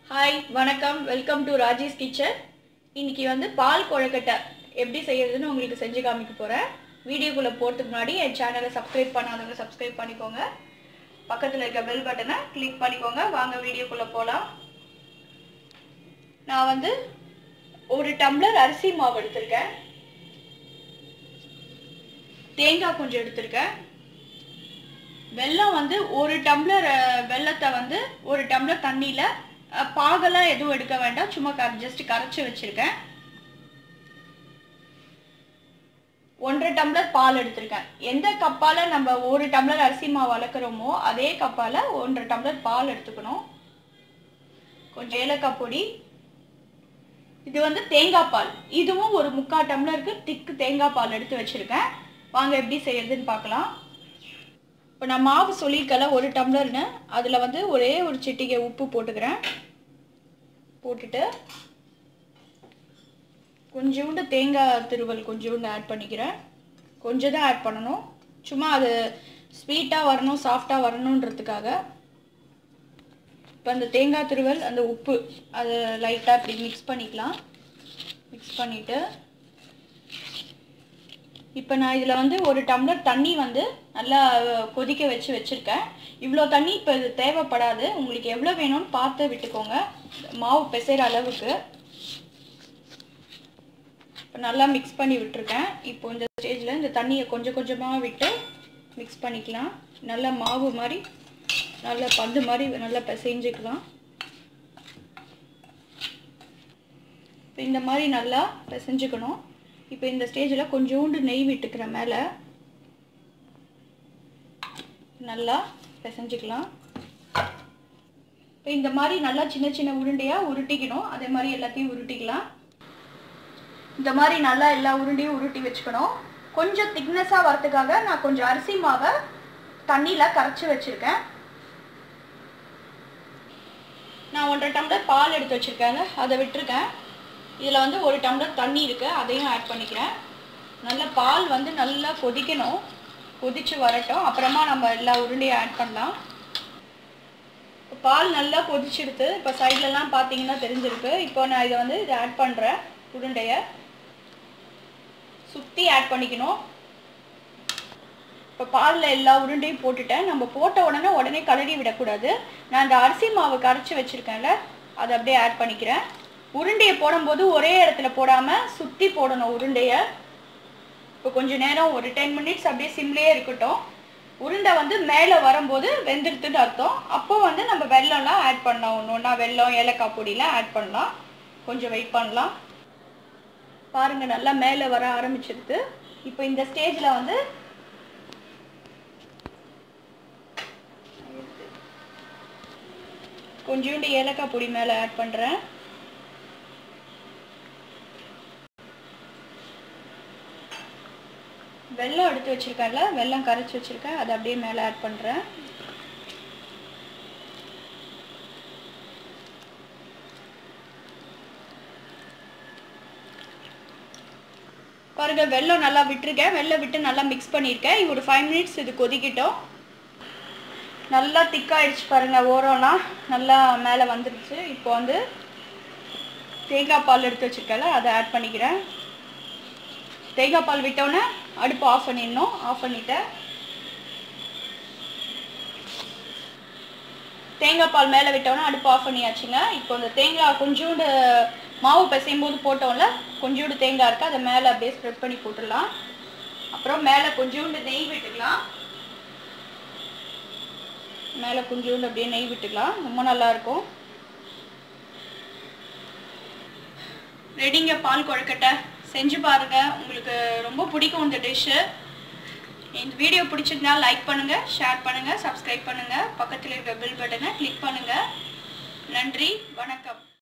hi வணக்கம் welcome to Rajesh kitchen இன்னைக்கு வந்து பால் கொழுக்கட்டை எப்படி செய்யறதுன்னு உங்களுக்கு செஞ்சு காமிக்க போகிறேன் வீடியோக்குள்ளே போகிறதுக்கு முன்னாடி என் சேனலை சப்ஸ்கிரைப் பண்ணாதவங்க சப்ஸ்கிரைப் பண்ணிக்கோங்க பக்கத்தில் இருக்க பெல் பட்டனை கிளிக் பண்ணிக்கோங்க வாங்க வீடியோக்குள்ளே போகலாம் நான் வந்து ஒரு டம்ளர் அரிசி மாவு எடுத்திருக்கேன் தேங்காய் கொஞ்சம் எடுத்திருக்கேன் வெல்லம் வந்து ஒரு டம்ளர் அஹ், வெல்லத்தை வந்து ஒரு டம்ளர் தண்ணியில் பாகெல்லாம் எதுவும் எடுக்க வேண்டாம் சும்மா க ஜஸ்ட் கரைச்சி வச்சுருக்கேன் ஒன்றரை டம்ளர் பால் எடுத்திருக்கேன் எந்த கப்பால் நம்ம ஒரு டம்ளர் அரிசி மாவு வளர்க்குறோமோ அதே கப்பால் ஒன்றரை டம்ளர் பால் எடுத்துக்கணும் கொஞ்சம் ஏலக்காய் பொடி இது வந்து தேங்காய் பால் இதுவும் ஒரு முக்கால் டம்ளருக்கு திக்கு தேங்காய் பால் எடுத்து வச்சுருக்கேன் வாங்க எப்படி செய்யறதுன்னு பார்க்கலாம் இப்போ நான் மாவு சொல்லியிருக்கல ஒரு டம்ளர்னு அதில் வந்து ஒரே ஒரு சிட்டிகை உப்பு போட்டுக்கிறேன் போட்டுட்டு கொஞ்சோண்டு தேங்காய் திருவல் கொஞ்சோண்டு ஆட் பண்ணிக்கிறேன் கொஞ்சம் தான் ஆட் பண்ணணும் சும்மா அது ஸ்வீட்டாக வரணும் சாஃப்டாக வரணுன்றதுக்காக இப்போ அந்த தேங்காய் திருவல் அந்த உப்பு அதை லைட்டாக இப்படி மிக்ஸ் பண்ணிக்கலாம் மிக்ஸ் பண்ணிவிட்டு இப்போ நான் இதில் வந்து ஒரு டம்ளர் தண்ணி வந்து நல்லா கொதிக்க வச்சு வச்சுருக்கேன் இவ்வளோ தண்ணி இப்போ இது தேவைப்படாது உங்களுக்கு எவ்வளோ வேணும்னு பார்த்து விட்டுக்கோங்க மாவு பிசைகிற அளவுக்கு இப்போ நல்லா மிக்ஸ் பண்ணி விட்டுருக்கேன் இப்போ இந்த ஸ்டேஜில் இந்த தண்ணியை கொஞ்சம் கொஞ்சமாக விட்டு மிக்ஸ் பண்ணிக்கலாம் நல்லா மாவு மாதிரி நல்லா பந்து மாதிரி நல்லா பிசைஞ்சுக்கலாம் இப்போ இந்த மாதிரி நல்லா பிசைஞ்சுக்கணும் இப்போ இந்த ஸ்டேஜில் கொஞ்சோண்டு நெய் விட்டுக்கிறேன் மேலே நல்லா பிசைஞ்சுக்கலாம் இப்போ இந்த மாதிரி நல்லா சின்ன சின்ன உருண்டையாக உருட்டிக்கணும் அதே மாதிரி எல்லாத்தையும் உருட்டிக்கலாம் இந்த மாதிரி நல்லா எல்லா உருண்டையும் உருட்டி வச்சுக்கணும் கொஞ்சம் திக்னஸாக வரதுக்காக நான் கொஞ்சம் அரிசி மாவை தண்ணியில் கரைச்சி வச்சுருக்கேன் நான் ஒன்றரை டம்ளர் பால் எடுத்து வச்சுருக்கேன்ல அதை விட்டுருக்கேன் இதில் வந்து ஒரு டம்ளர் தண்ணி இருக்குது அதையும் ஆட் பண்ணிக்கிறேன் நல்லா பால் வந்து நல்லா கொதிக்கணும் கொதிச்சு வரட்டும் அப்புறமா நம்ம எல்லா உருண்டையும் ஆட் பண்ணலாம் இப்போ பால் நல்லா கொதிச்சிடுது இப்போ சைட்லலாம் பார்த்தீங்கன்னா தெரிஞ்சிருக்கு இப்போ நான் இதை வந்து இதை ஆட் பண்ணுறேன் உருண்டையை சுற்றி ஆட் பண்ணிக்கணும் இப்போ பாலில் எல்லா உருண்டையும் போட்டுட்டேன் நம்ம போட்ட உடனே உடனே கலரி விடக்கூடாது நான் அந்த அரிசி மாவு கரைச்சி வச்சுருக்கேன்ல அதை அப்படியே ஆட் பண்ணிக்கிறேன் உருண்டையை போடும்போது ஒரே இடத்துல போடாமல் சுற்றி போடணும் உருண்டையை இப்போ கொஞ்ச நேரம் ஒரு டென் மினிட்ஸ் அப்படியே சிம்லேயே இருக்கட்டும் உருண்டை வந்து மேலே வரும்போது வெந்துடுத்துன்னு அர்த்தம் அப்போ வந்து நம்ம வெல்லம்லாம் ஆட் பண்ணலாம் ஒன்று ஒன்றா வெல்லம் ஏலக்காய் பொடியெலாம் ஆட் பண்ணலாம் கொஞ்சம் வெயிட் பண்ணலாம் பாருங்கள் நல்லா மேலே வர ஆரம்பிச்சிருது இப்போ இந்த ஸ்டேஜில் வந்து கொஞ்சோண்டு ஏலக்காய் பொடி மேலே ஆட் பண்ணுறேன் வெல்லம் எடுத்து வச்சுருக்கேன்ல வெல்லம் கரைச்சி வச்சுருக்கேன் அதை அப்படியே மேலே ஆட் பண்ணுறேன் பாருங்க வெல்லம் நல்லா விட்டுருக்கேன் வெல்லம் விட்டு நல்லா மிக்ஸ் பண்ணியிருக்கேன் இது ஒரு ஃபைவ் மினிட்ஸ் இது கொதிக்கிட்டோம் நல்லா திக்காயிடுச்சு பாருங்க ஓரம்லாம் நல்லா மேலே வந்துருச்சு இப்போ வந்து தேங்காய் பால் எடுத்து வச்சுருக்கேன்ல அதை ஆட் பண்ணிக்கிறேன் தேங்காய் பால் விட்டோன்னே அடுப்பு ஆஃப் பண்ணிடணும் ஆஃப் பண்ணிட்டேன் தேங்காய் பால் மேலே விட்டோன்னே அடுப்பு ஆஃப் பண்ணியாச்சுங்க இப்போ இந்த தேங்காய் கொஞ்சோண்டு மாவு பிசையும் போது போட்டோம்ல கொஞ்சோண்டு தேங்காய் இருக்குது அதை மேலே அப்படியே ஸ்ப்ரெட் பண்ணி போட்டுடலாம் அப்புறம் மேலே கொஞ்சோண்டு நெய் விட்டுக்கலாம் மேலே கொஞ்சோண்டு அப்படியே நெய் விட்டுக்கலாம் ரொம்ப நல்லாயிருக்கும் ரெடிங்க பால் கொழுக்கட்டை செஞ்சு பாருங்க உங்களுக்கு ரொம்ப பிடிக்கும் இந்த டிஷ்ஷு இந்த வீடியோ பிடிச்சிருந்தா லைக் பண்ணுங்க ஷேர் பண்ணுங்க சப்ஸ்கிரைப் பண்ணுங்க பக்கத்தில் இருக்க பெல் பட்டனை கிளிக் பண்ணுங்க நன்றி வணக்கம்